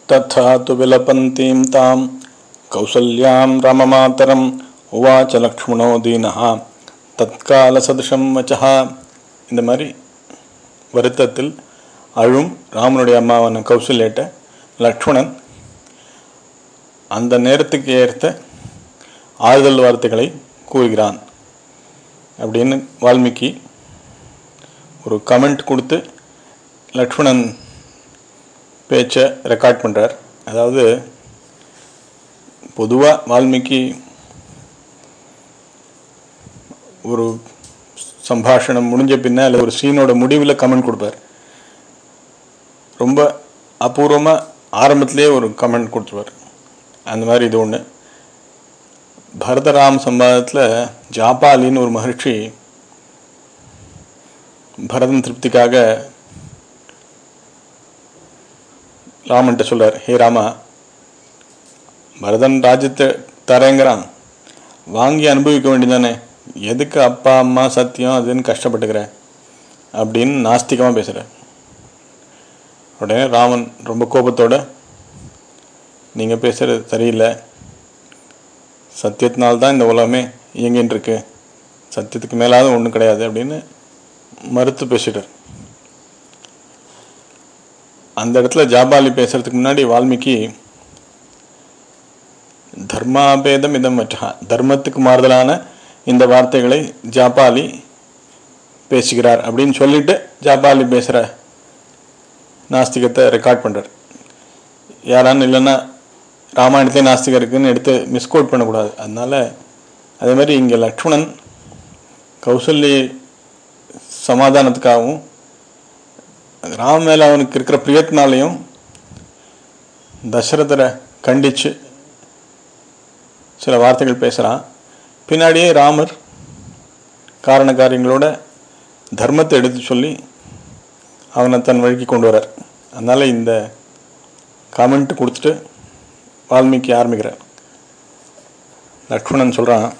तथा तु विलपन्तीं तां कौसल्यां राममातरम् उवाच लक्ष्मणो दीनः தற்காலசதுஷம் வச்சா இந்த மாதிரி வருத்தத்தில் அழும் ராமனுடைய அம்மாவான கௌசல்யிட்ட லக்ஷ்மணன் அந்த நேரத்துக்கு ஏற்ற ஆறுதல் வார்த்தைகளை கூறுகிறான் அப்படின்னு வால்மீகி ஒரு கமெண்ட் கொடுத்து லக்ஷ்மணன் பேச்சை ரெக்கார்ட் பண்ணுறார் அதாவது பொதுவாக வால்மீகி ஒரு சம்பாஷணம் முடிஞ்ச பின்ன இல்லை ஒரு சீனோட முடிவில் கமெண்ட் கொடுப்பார் ரொம்ப அபூர்வமாக ஆரம்பத்திலே ஒரு கமெண்ட் கொடுத்துருவார் அந்த மாதிரி இது ஒன்று பரதராம் சம்பாதத்தில் ஜாபாலின்னு ஒரு மகிழ்ச்சி பரதன் திருப்திக்காக ராமன்ட்ட சொல்றார் ஹே ராமா பரதன் ராஜ்யத்தை தரேங்கிறான் வாங்கி அனுபவிக்க வேண்டியதானே எதுக்கு அப்பா அம்மா சத்தியம் அதுன்னு கஷ்டப்பட்டுக்கிற அப்படின்னு நாஸ்திகமாக பேசுகிறார் உடனே ராமன் ரொம்ப கோபத்தோட நீங்கள் பேசுகிறது சரியில்லை சத்தியத்தினால்தான் இந்த உலகமே இயங்கின்னு இருக்கு சத்தியத்துக்கு மேலாவது ஒன்றும் கிடையாது அப்படின்னு மறுத்து பேசிட்டார் அந்த இடத்துல ஜாபாலி பேசுறதுக்கு முன்னாடி வால்மீகி தர்மாபேதம் இதம் வச்சா தர்மத்துக்கு மாறுதலான இந்த வார்த்தைகளை ஜாபாலி பேசுகிறார் அப்படின்னு சொல்லிட்டு ஜாபாலி பேசுகிற நாஸ்திகத்தை ரெக்கார்ட் பண்ணுறார் யாரான்னு இல்லைன்னா ராமாயணத்திலே நாஸ்திகம் இருக்குன்னு எடுத்து மிஸ்கோட் பண்ணக்கூடாது அதனால அதே மாதிரி இங்கே லக்ஷ்மணன் கௌசல்ய சமாதானத்துக்காகவும் ராம மேலே அவனுக்கு இருக்கிற பிரியத்தினாலையும் தசரதரை கண்டித்து சில வார்த்தைகள் பேசுகிறான் பின்னாடியே ராமர் காரண காரியங்களோட தர்மத்தை எடுத்து சொல்லி அவனை தன் வழிக்கு கொண்டு வரார் அதனால் இந்த காமெண்ட் கொடுத்துட்டு வால்மீகி ஆரம்பிக்கிறார் லக்ஷ்மணன் சொல்கிறான்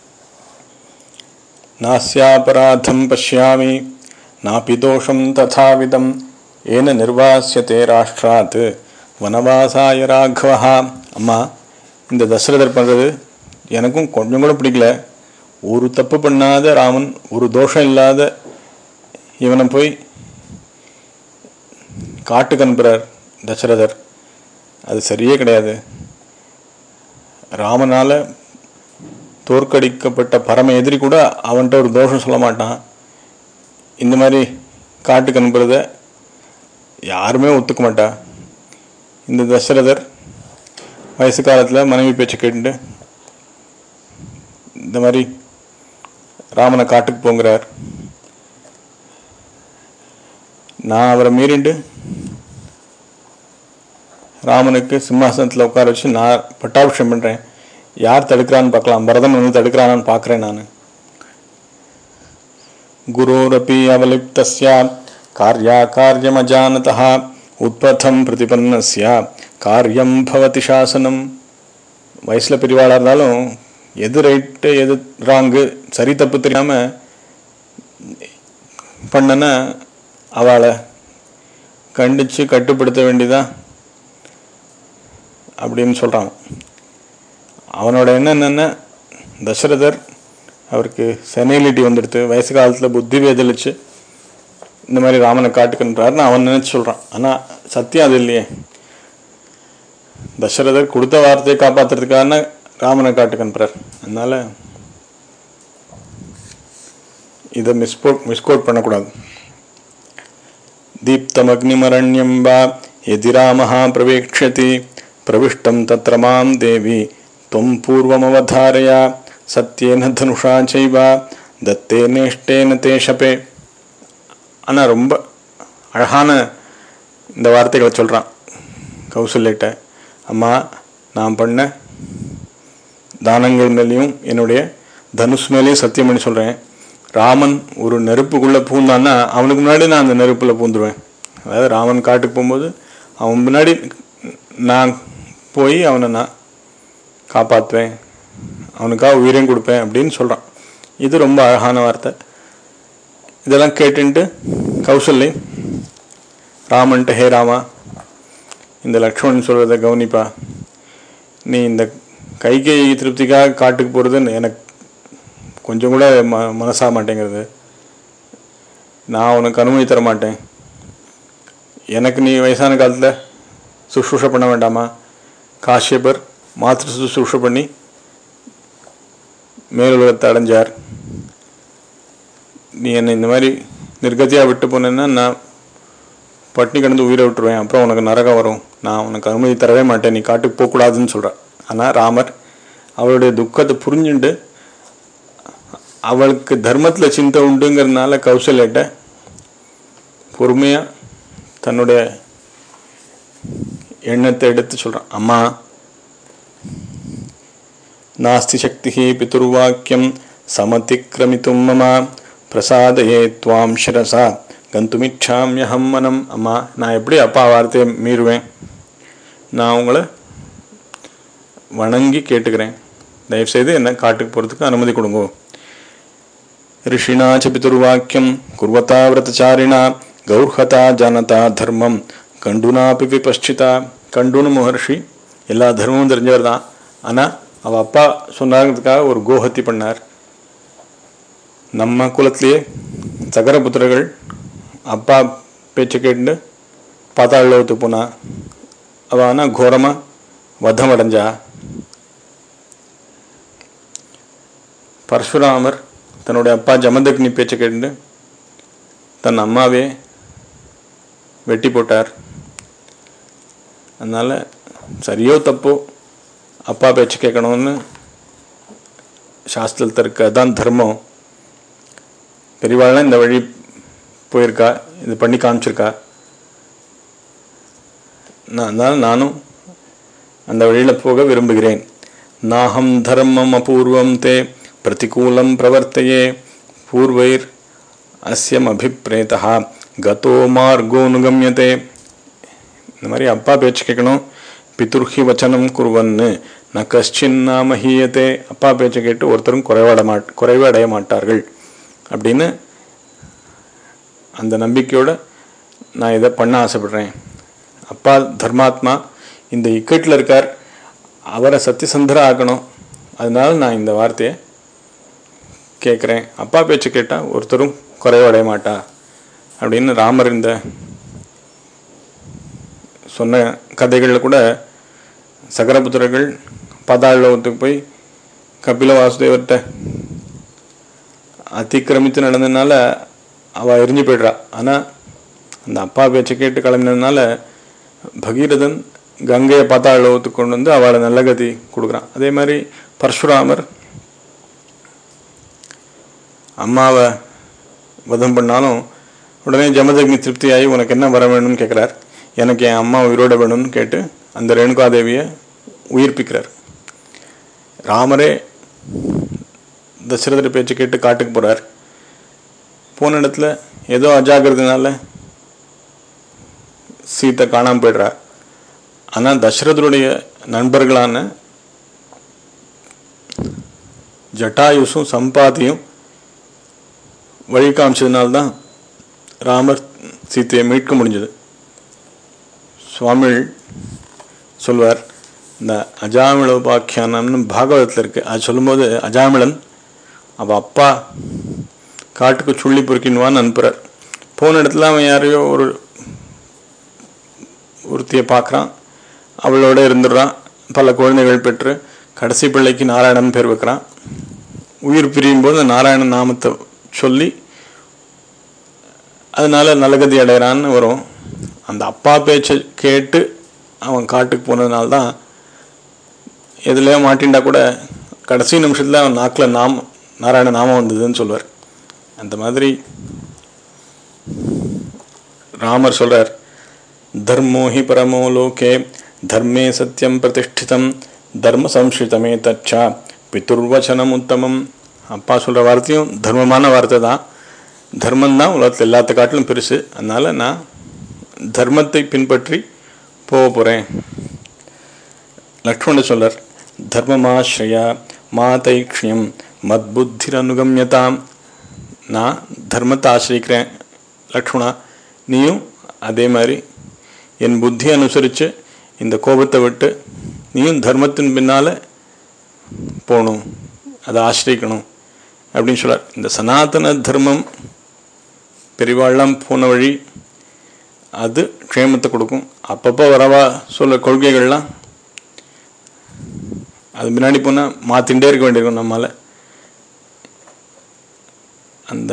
நாஸ்யாபராதம் பஷ்யாமி நாபி தோஷம் ததாவிதம் ஏன நிர்வாசியத்தே ராஷ்டிராத் வனவாசாய ராഘவா அம்மா இந்த தசரதர் பண்ணுறது எனக்கும் கொஞ்சம் கூட பிடிக்கல ஒரு தப்பு பண்ணாத ராமன் ஒரு தோஷம் இல்லாத இவனை போய் காட்டுக்கு அனுப்புகிறார் தசரதர் அது சரியே கிடையாது ராமனால் தோற்கடிக்கப்பட்ட பரம எதிரி கூட அவன்கிட்ட ஒரு தோஷம் சொல்ல மாட்டான் இந்த மாதிரி காட்டுக்கு அனுப்புறத யாருமே ஒத்துக்க மாட்டா இந்த தசரதர் வயசு காலத்தில் மனைவி பேச்சை கேட்டுட்டு இந்த மாதிரி ராமனை காட்டுக்கு போங்கிறார் நான் அவரை மீறிண்டு ராமனுக்கு சிம்மாசனத்தில் உட்கார வச்சு நான் பட்டாபிஷம் பண்ணுறேன் யார் தடுக்கிறான்னு பார்க்கலாம் பரதன் வந்து தடுக்கிறானான்னு பார்க்குறேன் நான் குரோரப்பி அவலிப்தஸ்ய காரியா காரியமஜானதா உத்பத்தம் பிரதிபன்னஸ்ய காரியம் பவதி சாசனம் வயசில் பெரியவாளாக இருந்தாலும் எது ரைட்டு எது ராங்கு சரி தப்பு தெரியாமல் பண்ணனா அவளை கண்டித்து கட்டுப்படுத்த வேண்டியதான் அப்படின்னு சொல்கிறான் அவனோட எண்ணம் என்னென்ன தசரதர் அவருக்கு செனைலிட்டி வந்துடுத்து வயசு காலத்தில் புத்தி வேதளிச்சு இந்த மாதிரி ராமனை காட்டுக்கின்றாருன்னு அவன் நினச்சி சொல்கிறான் ஆனால் சத்தியம் அது இல்லையே தசரதர் கொடுத்த வார்த்தையை காப்பாற்றுறதுக்கான ராமனை காட்டுக்கின்றார் அதனால் இதை மிஸ்போட் மிஸ்கோட் பண்ணக்கூடாது दीप्तमग्निमरण्यं वा यदि रामः प्रवेक्ष्यति प्रविष्टं तत्र मां देवी त्वं पूर्वमवधारय सत्येन धनुषा चैव தத்தேனேஷ்டேன தே ஷபே ஆனால் ரொம்ப அழகான இந்த வார்த்தைகளை சொல்கிறான் கௌசல்யிட்ட அம்மா நான் பண்ண தானங்கள் மேலேயும் என்னுடைய தனுஷ் மேலேயும் சத்தியம் பண்ணி சொல்கிறேன் ராமன் ஒரு நெருப்புக்குள்ளே பூந்தான்னா அவனுக்கு முன்னாடி நான் அந்த நெருப்பில் பூந்துருவேன் அதாவது ராமன் காட்டுக்கு போகும்போது அவன் முன்னாடி நான் போய் அவனை நான் காப்பாற்றுவேன் அவனுக்காக உயிரையும் கொடுப்பேன் அப்படின்னு சொல்கிறான் இது ரொம்ப அழகான வார்த்தை இதெல்லாம் கேட்டுன்ட்டு கௌசல்யை ராமன்ட்ட ஹே ராமா இந்த லக்ஷ்மணன் சொல்கிறத கவனிப்பா நீ இந்த கைகை திருப்திக்காக காட்டுக்கு போகிறது எனக்கு கொஞ்சம் கூட ம மனசாக மாட்டேங்கிறது நான் உனக்கு அனுமதி தர மாட்டேன் எனக்கு நீ வயசான காலத்தில் சுஷ்ரூஷை பண்ண வேண்டாமா காஷ்யபர் மாத்திரு சுஷ்ரூஷை பண்ணி மேலுலகத்தை அடைஞ்சார் நீ என்னை இந்த மாதிரி நிர்கதியாக விட்டு போனேன்னா நான் பட்டினி கிடந்து உயிரை விட்டுருவேன் அப்புறம் உனக்கு நரகம் வரும் நான் உனக்கு அனுமதி தரவே மாட்டேன் நீ காட்டுக்கு போகக்கூடாதுன்னு சொல்கிறான் ஆனால் ராமர் அவளுடைய துக்கத்தை புரிஞ்சுண்டு அவளுக்கு தர்மத்தில் சிந்தை உண்டுங்கிறதுனால கௌசல்யிட்ட பொறுமையாக தன்னுடைய எண்ணத்தை எடுத்து சொல்கிறான் அம்மா நாஸ்தி சக்தி பிதுர்வாக்கியம் சமதிக்கிரமித்தும் மம பிரசாதையே துவாம் சிரசா கந்துமிச்சாமியஹம் மனம் அம்மா நான் எப்படி அப்பா வார்த்தையை மீறுவேன் நான் உங்களை வணங்கி கேட்டுக்கிறேன் தயவுசெய்து என்ன காட்டுக்கு போகிறதுக்கு அனுமதி கொடுங்கோ ऋषिणा च पितुर्वाक्यं कुर्वता व्रतचारिणा गौर्हता जानता தர்மம் கண்டுனாப்பி விபஷ்சிதா கண்டுன்னு மகர்ஷி எல்லா தர்மமும் தெரிஞ்சவர் தான் ஆனால் அவள் அப்பா சொன்னாங்கிறதுக்காக ஒரு கோஹத்தி பண்ணார் நம்ம குலத்திலேயே சகரபுத்திரர்கள் அப்பா பேச்சை கேட்டு பாத்தாள் லோகத்துக்கு போனா அவள் ஆனால் கோரமாக வதம் அடைஞ்சா பரசுராமர் தன்னுடைய அப்பா ஜமதக்னி பேச்சை கேட்டு தன் அம்மாவே வெட்டி போட்டார் அதனால் சரியோ தப்போ அப்பா பேச்சு கேட்கணும்னு சாஸ்திரத்தில் இருக்க அதான் தர்மம் பெரியவாள்லாம் இந்த வழி போயிருக்கா இது பண்ணி காமிச்சிருக்கா நான் அதனால் நானும் அந்த வழியில் போக விரும்புகிறேன் நாகம் தர்மம் அபூர்வம் தே பிரதிகூலம் பிரவர்த்தையே பூர்வைர் அஸ்யம் அபிப்ரேதா கதோ மார்கோனுகமியதே இந்த மாதிரி அப்பா பேச்சு கேட்கணும் பிதுர்ஹி வச்சனம் குருவன்னு ந கஷ்டின் நாம ஹீயத்தே அப்பா பேச்சை கேட்டு ஒருத்தரும் குறைவாட மாட் குறைவு அடைய மாட்டார்கள் அப்படின்னு அந்த நம்பிக்கையோட நான் இதை பண்ண ஆசைப்படுறேன் அப்பா தர்மாத்மா இந்த இக்கட்டில் இருக்கார் அவரை சத்தியசந்தரா ஆக்கணும் அதனால நான் இந்த வார்த்தையை கேட்குறேன் அப்பா பேச்சு கேட்டால் ஒருத்தரும் குறைவடைய மாட்டா அப்படின்னு ராமர் இந்த சொன்ன கதைகளில் கூட சகரபுத்திரர்கள் பாதாள லோகத்துக்கு போய் கபில வாசுதேவர்கிட்ட அதிக்கிரமித்து நடந்ததுனால அவள் எரிஞ்சு போய்ட்றா ஆனால் அந்த அப்பா பேச்சை கேட்டு கிளம்பினதுனால பகீரதன் கங்கையை பாத்தாள லோகத்துக்கு கொண்டு வந்து அவளை நல்ல கதி கொடுக்குறான் அதே மாதிரி பரசுராமர் அம்மாவை வதம் பண்ணாலும் உடனே ஜமதக்னி திருப்தியாகி உனக்கு என்ன வர வேணும்னு கேட்குறார் எனக்கு என் அம்மா உயிரோட வேணும்னு கேட்டு அந்த ரேணுகாதேவியை உயிர்ப்பிக்கிறார் ராமரே தசரதர் பேச்சு கேட்டு காட்டுக்கு போகிறார் போன இடத்துல ஏதோ அஜாகிரதனால சீத்தை காணாமல் போயிடுறா ஆனால் தசரதருடைய நண்பர்களான ஜட்டாயுசும் சம்பாதியும் வழி காமிச்சதுனால்தான் ராமர் சீத்தையை மீட்க முடிஞ்சது சுவாமிகள் சொல்வார் இந்த அஜாமிளோபாக்கியானம்னு பாகவதத்தில் இருக்கு அது சொல்லும்போது அஜாமிளன் அவள் அப்பா காட்டுக்கு சுள்ளி பொறுக்கின்வான்னு அனுப்புகிறார் போன இடத்துல அவன் யாரையோ ஒரு ஒருத்தியை பார்க்குறான் அவளோட இருந்துடுறான் பல குழந்தைகள் பெற்று கடைசி பிள்ளைக்கு நாராயணன் பேர் வைக்கிறான் உயிர் பிரியும் போது நாராயண நாமத்தை சொல்லி அதனால நல்லகதி அடைகிறான்னு வரும் அந்த அப்பா பேச்சை கேட்டு அவன் காட்டுக்கு போனதுனால தான் எதுலையோ மாட்டின்டா கூட கடைசி நிமிஷத்தில் அவன் நாக்கில் நாம நாராயண நாமம் வந்ததுன்னு சொல்லுவார் அந்த மாதிரி ராமர் சொல்கிறார் தர்மோ ஹி பரமோ லோகே தர்மே சத்தியம் பிரதிஷ்டிதம் தர்ம சம்ஸ்கிருதமே தச்சா பிதுர்வச்சனம் உத்தமம் அப்பா சொல்கிற வார்த்தையும் தர்மமான வார்த்தை தான் தர்மம் தான் உலகத்தில் எல்லாத்த காட்டிலும் பெருசு அதனால் நான் தர்மத்தை பின்பற்றி போக போகிறேன் லக்ஷ்மண சொல்லர் தர்மமாஸ்ரயா மாதைக்ஷியம் மத்புத்திர் அனுகமியதாம் நான் தர்மத்தை ஆசிரிக்கிறேன் லக்ஷ்மணா நீயும் அதே மாதிரி என் புத்தி அனுசரித்து இந்த கோபத்தை விட்டு நீயும் தர்மத்தின் பின்னால் போகணும் அதை ஆசிரிக்கணும் அப்படின்னு சொல்றார் இந்த சனாதன தர்மம் பெரிவாள்லாம் போன வழி அது க்ஷேமத்தை கொடுக்கும் அப்பப்போ வரவா சொல்ல கொள்கைகள்லாம் அது முன்னாடி போனால் மாற்றிகிட்டே இருக்க வேண்டியிருக்கும் நம்மால் அந்த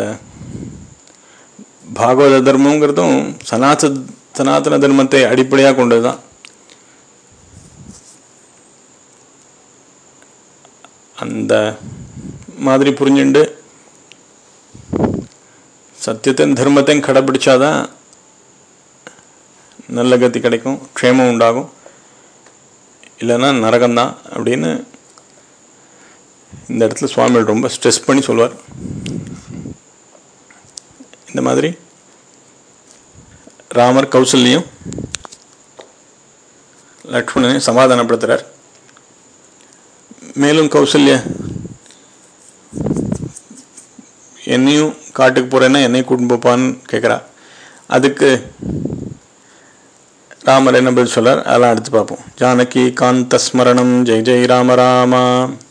பாகவத தர்மங்கிறதும் சனாத சனாதன தர்மத்தை அடிப்படையாக கொண்டது தான் அந்த மாதிரி புரிஞ்சுண்டு சத்தியத்தையும் தர்மத்தையும் கடைப்பிடிச்சாதான் நல்ல கதி கிடைக்கும் க்ஷேமம் உண்டாகும் இல்லைன்னா நரகம்தான் அப்படின்னு இந்த இடத்துல சுவாமிகள் ரொம்ப ஸ்ட்ரெஸ் பண்ணி சொல்வார் இந்த மாதிரி ராமர் கௌசல்யம் லக்ஷ்மணனையும் சமாதானப்படுத்துகிறார் மேலும் கௌசல்ய என்னையும் காட்டுக்கு போகிறேன்னா என்னையும் கூட்டின்னு போப்பான்னு கேட்குறா அதுக்கு ராமர் என்ன பதில் சொல்லார் அதெல்லாம் அடுத்து பார்ப்போம் ஜானகி காந்த ஸ்மரணம் ஜெய் ஜெய் ராம ராமா